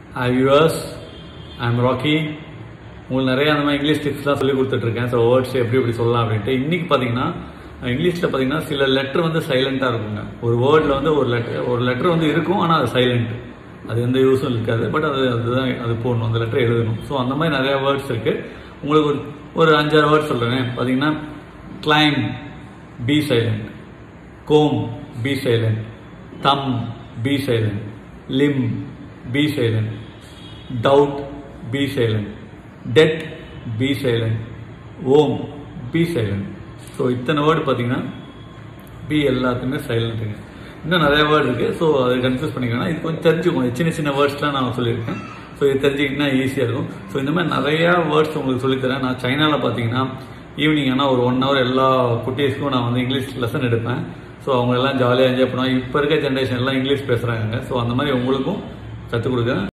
hi viewers I am Rocky உங்களுக்கு நிறைய அந்த மாதிரி இங்கிலீஷ் டிப்ஸ்லாம் சொல்லி கொடுத்துட்ருக்கேன் ஸோ வேர்ட்ஸ் எப்படி எப்படி சொல்லலாம் அப்படின்ட்டு இன்னைக்கு பார்த்தீங்கன்னா இங்கிலீஷில் பார்த்தீங்கன்னா சில லெட்டர் வந்து சைலண்ட்டாக இருக்குங்க ஒரு வேர்டில் வந்து ஒரு லெட்டர் ஒரு லெட்டர் வந்து இருக்கும் ஆனால் அது சைலண்ட் அது எந்த யூஸும் இருக்காது பட் அது அதுதான் அது போடணும் அந்த லெட்டர் எழுதணும் ஸோ அந்த மாதிரி நிறைய வேர்ட்ஸ் இருக்குது உங்களுக்கு ஒரு ஒரு அஞ்சாறு வேர்ட்ஸ் சொல்கிறேன் பார்த்தீங்கன்னா climb B silent comb B silent thumb B silent limb B silent doubt B silent debt B silent womb B silent so இத்தனை வேர்டு பார்த்தீங்கன்னா பி எல்லாத்துக்குமே சைலண்ட்டுங்க இன்னும் நிறைய வேர்டு இருக்குது ஸோ அதை கன்ஃபியூஸ் பண்ணிக்கலாம் இது கொஞ்சம் தெரிஞ்சுக்கணும் சின்ன சின்ன வேர்ட்ஸ்லாம் நான் சொல்லியிருக்கேன் ஸோ இது தெரிஞ்சுக்கிட்டா ஈஸியாக இருக்கும் ஸோ இந்த மாதிரி நிறையா வேர்ட்ஸ் உங்களுக்கு சொல்லித்தரேன் நான் சைனாவில் பார்த்தீங்கன்னா ஈவினிங் ஆனால் ஒரு ஒன் ஹவர் எல்லா குட்டீஸ்க்கும் நான் வந்து இங்கிலீஷ் லெசன் எடுப்பேன் ஸோ அவங்க எல்லாம் ஜாலியாக என்ஜாய் பண்ணுவாங்க இப்போ இருக்க ஜென்ரேஷன் எல்லாம் இங்கிலீஷ் பேசுகிறாங்க ஸோ அந்த மாதிரி உங்களுக்கும் கற்றுக் கொடுக்குறேன்